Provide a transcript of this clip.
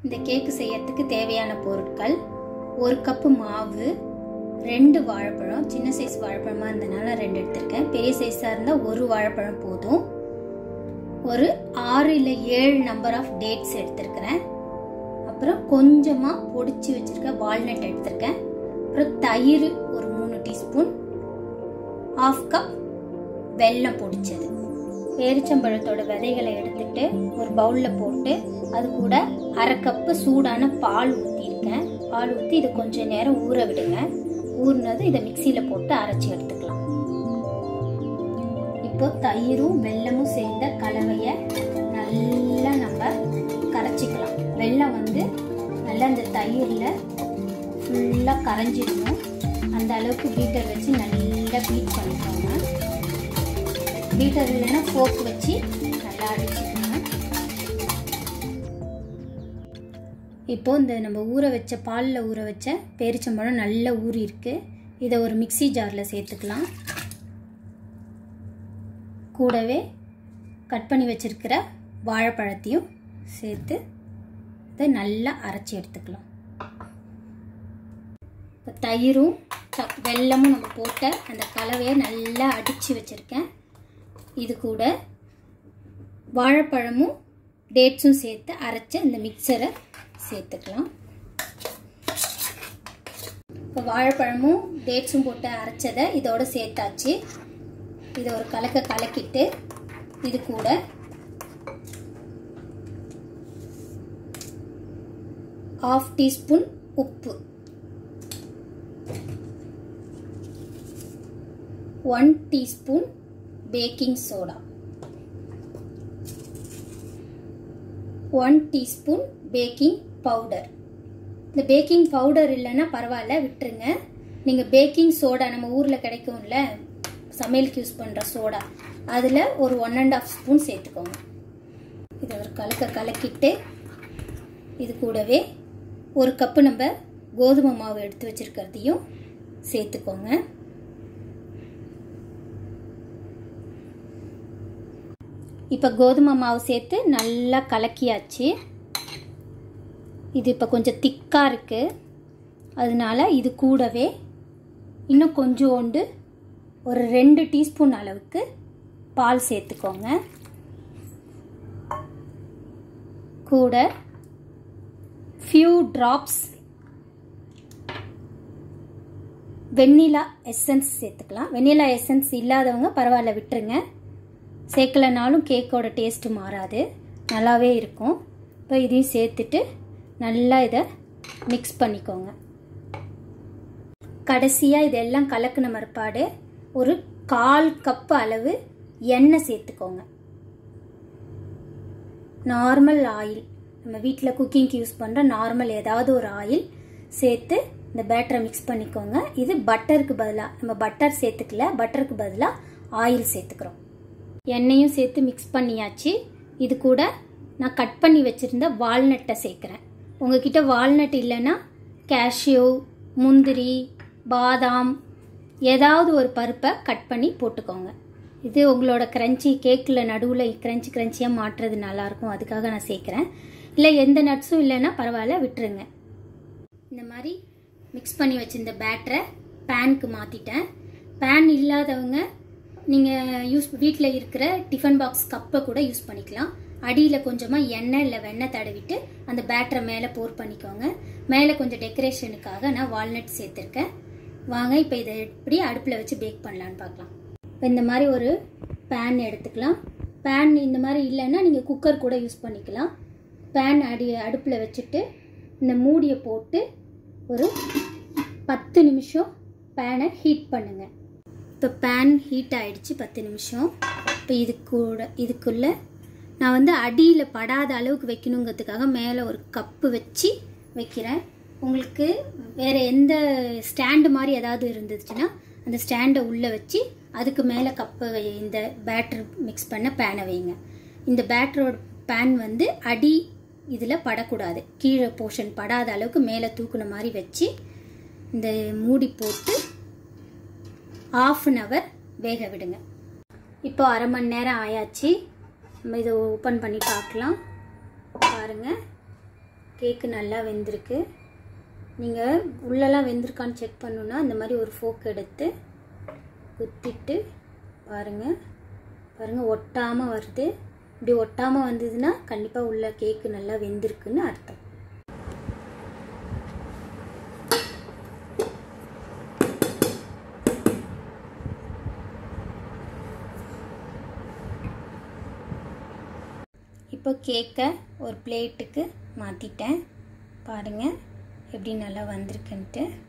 இந்த கேக்கு செய்யறதுக்கு தேவையான பொருட்கள் ஒரு கப்பு மாவு ரெண்டு வாழைப்பழம் சின்ன சைஸ் வாழைப்பழமாக இருந்தனால ரெண்டு எடுத்திருக்கேன் பெரிய சைஸாக இருந்தால் ஒரு வாழைப்பழம் போதும் ஒரு ஆறு இல்லை ஏழு நம்பர் ஆஃப் டேட்ஸ் எடுத்திருக்கிறேன் அப்புறம் கொஞ்சமாக பொடிச்சு வச்சுருக்க வால்நட் எடுத்திருக்கேன் அப்புறம் தயிர் ஒரு மூணு டீஸ்பூன் ஆஃப் கப் வெல்லம் பொடிச்சது பேரிச்சம்பழத்தோட விதைகளை எடுத்துட்டு ஒரு பவுலில் போட்டு அது கூட அரை கப்பு சூடான பால் ஊற்றிருக்கேன் பால் ஊற்றி இதை கொஞ்சம் நேரம் ஊற விடுங்க ஊறினது இதை மிக்சியில் போட்டு அரைச்சி எடுத்துக்கலாம் இப்போ தயிரும் வெல்லமும் சேர்ந்த கலவையை நல்லா நம்ம கரைச்சிக்கலாம் வெல்லம் வந்து நல்லா அந்த தயிரில் ஃபுல்லாக கரைஞ்சிடணும் அந்த அளவுக்கு பீட்டர் வச்சு நல்லா பீட் பண்ணிக்கோங்க பீட்டர் இல்லைன்னா ஃபோக் வச்சு நல்லா அடிச்சுக்கோங்க இப்போ இந்த நம்ம ஊற வச்ச பாலில் ஊற வச்ச பேரிச்சம்பழம் நல்லா ஊறி இருக்கு இதை ஒரு மிக்சி ஜாரில் சேர்த்துக்கலாம் கூடவே கட் பண்ணி வச்சிருக்கிற வாழைப்பழத்தையும் சேர்த்து இதை நல்லா அரைச்சி எடுத்துக்கலாம் இப்போ தயிரும் வெல்லமும் நம்ம போட்ட அந்த கலவையை நல்லா அடித்து வச்சுருக்கேன் இது கூட வாழைப்பழமும் டேட்ஸும் சேர்த்து அரைச்ச இந்த மிக்சரை சேர்த்துக்கலாம் இப்போ வாழைப்பழமும் டேட்ஸும் போட்டு அரைச்சதை இதோட சேர்த்தாச்சு இதை ஒரு கலக்க கலக்கிட்டு இது கூட ஆஃப் டீஸ்பூன் உப்பு one teaspoon baking soda one teaspoon baking powder இந்த பேக்கிங் பவுடர் இல்லைன்னா பரவாயில்ல விட்டுருங்க நீங்கள் பேக்கிங் சோடா நம்ம ஊரில் கிடைக்கும்ல சமையலுக்கு யூஸ் பண்ணுற சோடா அதில் ஒரு ஒன் அண்ட் ஆஃப் ஸ்பூன் சேர்த்துக்கோங்க இதை ஒரு கலக்க கலக்கிட்டு இது கூடவே ஒரு கப்பு நம்ம கோதுமை மாவு எடுத்து வச்சுருக்கிறதையும் சேர்த்துக்கோங்க இப்போ கோதுமை மாவு சேர்த்து நல்லா கலக்கியாச்சு இது இப்போ கொஞ்சம் திக்காக இருக்குது அதனால இது கூடவே இன்னும் கொஞ்சோண்டு ஒரு ரெண்டு டீஸ்பூன் அளவுக்கு பால் சேர்த்துக்கோங்க கூட ஃபியூ ட்ராப்ஸ் வெண்ணிலா எசன்ஸ் சேர்த்துக்கலாம் வெண்ணிலா எசன்ஸ் இல்லாதவங்க பரவாயில்ல விட்டுருங்க சேர்க்கலனாலும் கேக்கோட டேஸ்ட்டு மாறாது நல்லாவே இருக்கும் இப்போ இதையும் சேர்த்துட்டு நல்லா இதை மிக்ஸ் பண்ணிக்கோங்க கடைசியாக இதெல்லாம் கலக்கின மறுபாடு ஒரு கால் கப்பு அளவு எண்ணெய் சேர்த்துக்கோங்க நார்மல் ஆயில் நம்ம வீட்டில் குக்கிங்க்கு யூஸ் பண்ணுற நார்மல் ஏதாவது ஒரு ஆயில் சேர்த்து இந்த பேட்டரை மிக்ஸ் பண்ணிக்கோங்க இது பட்டருக்கு பதிலாக நம்ம பட்டர் சேர்த்துக்கல பட்டருக்கு பதிலாக ஆயில் சேர்த்துக்கிறோம் எண்ணெயும் சேர்த்து மிக்ஸ் பண்ணியாச்சு இது கூட நான் கட் பண்ணி வச்சுருந்த வால்நட்டை சேர்க்குறேன் உங்ககிட்ட வால்நட் இல்லைன்னா கேஷ்யூ முந்திரி பாதாம் ஏதாவது ஒரு பருப்பை கட் பண்ணி போட்டுக்கோங்க இது உங்களோட கிரன்ச்சி கேக்கில் நடுவில் கிரன்ச்சி கிரன்ச்சியாக மாட்டுறது நல்லாயிருக்கும் அதுக்காக நான் சேர்க்குறேன் இல்லை எந்த நட்ஸும் இல்லைன்னா பரவாயில்ல விட்டுருங்க இந்த மாதிரி மிக்ஸ் பண்ணி வச்சிருந்த பேட்டரை பேனுக்கு மாற்றிட்டேன் பேன் இல்லாதவங்க நீங்கள் யூஸ் வீட்டில் இருக்கிற டிஃபன் பாக்ஸ் கப்பை கூட யூஸ் பண்ணிக்கலாம் அடியில் கொஞ்சமாக எண்ணெய் இல்லை வெண்ணெய் தடவிட்டு அந்த பேட்டரை மேலே போர் பண்ணிக்கோங்க மேலே கொஞ்சம் டெக்கரேஷனுக்காக நான் வால்நட் சேர்த்துருக்கேன் வாங்க இப்போ இதை எப்படி அடுப்பில் வச்சு பேக் பண்ணலான்னு பார்க்கலாம் இப்போ இந்த மாதிரி ஒரு பேன் எடுத்துக்கலாம் பேன் இந்த மாதிரி இல்லைன்னா நீங்கள் குக்கர் கூட யூஸ் பண்ணிக்கலாம் பேன் அடி அடுப்பில் வச்சுட்டு இந்த மூடியை போட்டு ஒரு பத்து நிமிஷம் பேனை ஹீட் பண்ணுங்கள் இப்போ பேன் ஹீட் ஆகிடுச்சு பத்து நிமிஷம் இப்போ இது கூட இதுக்குள்ளே நான் வந்து அடியில் படாத அளவுக்கு வைக்கணுங்கிறதுக்காக மேலே ஒரு கப்பு வச்சு வைக்கிறேன் உங்களுக்கு வேறு எந்த ஸ்டாண்டு மாதிரி ஏதாவது இருந்துச்சுன்னா அந்த ஸ்டாண்டை உள்ளே வச்சு அதுக்கு மேலே கப்பு இந்த பேட்டர் மிக்ஸ் பண்ண பேனை வைங்க இந்த பேட்டரோட பேன் வந்து அடி இதில் படக்கூடாது கீழே போர்ஷன் படாத அளவுக்கு மேலே தூக்குன மாதிரி வச்சு இந்த மூடி போட்டு ஆஃப் அன் ஹவர் வேக விடுங்க இப்போ அரை மணி நேரம் ஆயாச்சு நம்ம இதை ஓப்பன் பண்ணி பார்க்கலாம் பாருங்கள் கேக்கு நல்லா வெந்திருக்கு நீங்கள் உள்ளெல்லாம் வெந்திருக்கான்னு செக் பண்ணணுன்னா இந்த மாதிரி ஒரு ஃபோக் எடுத்து குத்திட்டு பாருங்கள் பாருங்கள் ஒட்டாமல் வருது இப்படி ஒட்டாமல் வந்ததுன்னா கண்டிப்பாக உள்ள கேக்கு நல்லா வெந்திருக்குன்னு அர்த்தம் இப்போ கேக்கை ஒரு பிளேட்டுக்கு மாற்றிட்டேன் பாருங்கள் எப்படி நல்லா வந்திருக்குன்ட்டு